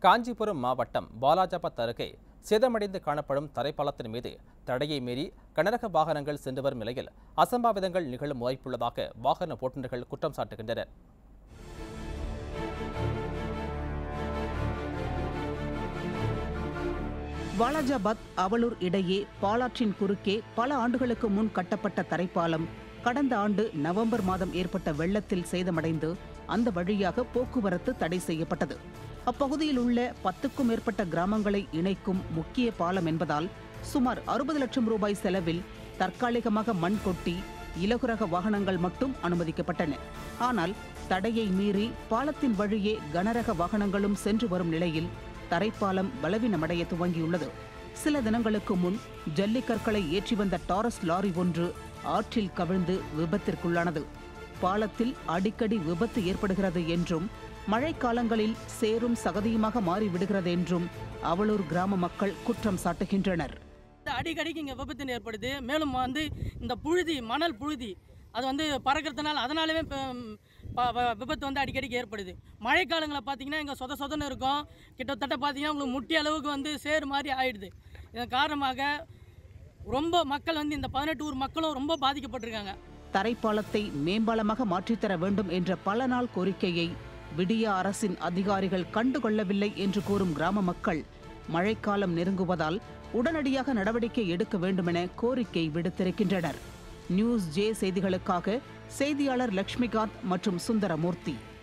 காஞ்சிபுரம் மாவட்டம் பாலாஜாபாத் அருகே சேதமடைந்து காணப்படும் தரைப்பாலத்தின் மீது தடையை மீறி கனரக வாகனங்கள் சென்று வரும் நிலையில் அசம்பாவிதங்கள் நிகழும் வாய்ப்புள்ளதாக வாகன ஓட்டுநர்கள் குற்றம் சாட்டுகின்றனர் வாலாஜாபாத் அவலூர் இடையே பாலாற்றின் குறுக்கே பல ஆண்டுகளுக்கு முன் கட்டப்பட்ட தரைப்பாலம் கடந்த ஆண்டு நவம்பர் மாதம் ஏற்பட்ட வெள்ளத்தில் சேதமடைந்து அந்த வழியாக போக்குவரத்து தடை செய்யப்பட்டது அப்பகுதியில் உள்ள பத்துக்கும் மேற்பட்ட கிராமங்களை இணைக்கும் முக்கிய பாலம் என்பதால் சுமார் அறுபது லட்சம் ரூபாய் செலவில் தற்காலிகமாக மண் கொட்டி இலகுரக வாகனங்கள் மட்டும் அனுமதிக்கப்பட்டன ஆனால் தடையை மீறி பாலத்தின் வழியே கனரக வாகனங்களும் சென்று வரும் நிலையில் தரைப்பாலம் பலவீனமடைய துவங்கியுள்ளது சில தினங்களுக்கு முன் ஜல்லிக்கற்களை ஏற்றி வந்த டாரஸ் லாரி ஒன்று ஆற்றில் கவிழ்ந்து விபத்திற்குள்ளானது பாலத்தில் அடிக்கடி விபத்து ஏற்படுகிறது என்றும் மழைக்காலங்களில் சேரும் சகதியுமாக மாறிவிடுகிறது என்றும் அவலூர் கிராம மக்கள் குற்றம் சாட்டுகின்றனர் அடிக்கடிக்கு இங்கே விபத்து ஏற்படுது மேலும் வந்து இந்த புழுதி மணல் புழுதி அது வந்து பறக்கிறதுனால அதனாலவே ப- ப- வ- விபத்து வந்து அடிக்கடிக்கு ஏற்படுது மழைக்காலங்களில் பார்த்தீங்கன்னா இங்கே சொத சொதன்னு இருக்கும் கிட்டத்தட்ட பார்த்தீங்கன்னா உங்களுக்கு முட்டி அளவுக்கு வந்து சேறு மாதிரி ஆயிடுது இதன் காரணமாக ரொம்ப மக்கள் வந்து இந்த பதினெட்டு ஊர் மக்களும் ரொம்ப பாதிக்கப்பட்டிருக்காங்க தரைப்பாலத்தை மேம்பாலமாக மாற்றித்தர வேண்டும் என்ற பல நாள் கோரிக்கையை விடிய அரசின் அதிகாரிகள் கண்டுகொள்ளவில்லை என்று கூறும் கிராம மக்கள் மழைக்காலம் நெருங்குவதால் உடனடியாக நடவடிக்கை எடுக்க வேண்டுமென கோரிக்கை விடுத்திருக்கின்றனர் நியூஸ் ஜே செய்திகளுக்காக செய்தியாளர் லட்சுமிகாந்த் மற்றும் சுந்தரமூர்த்தி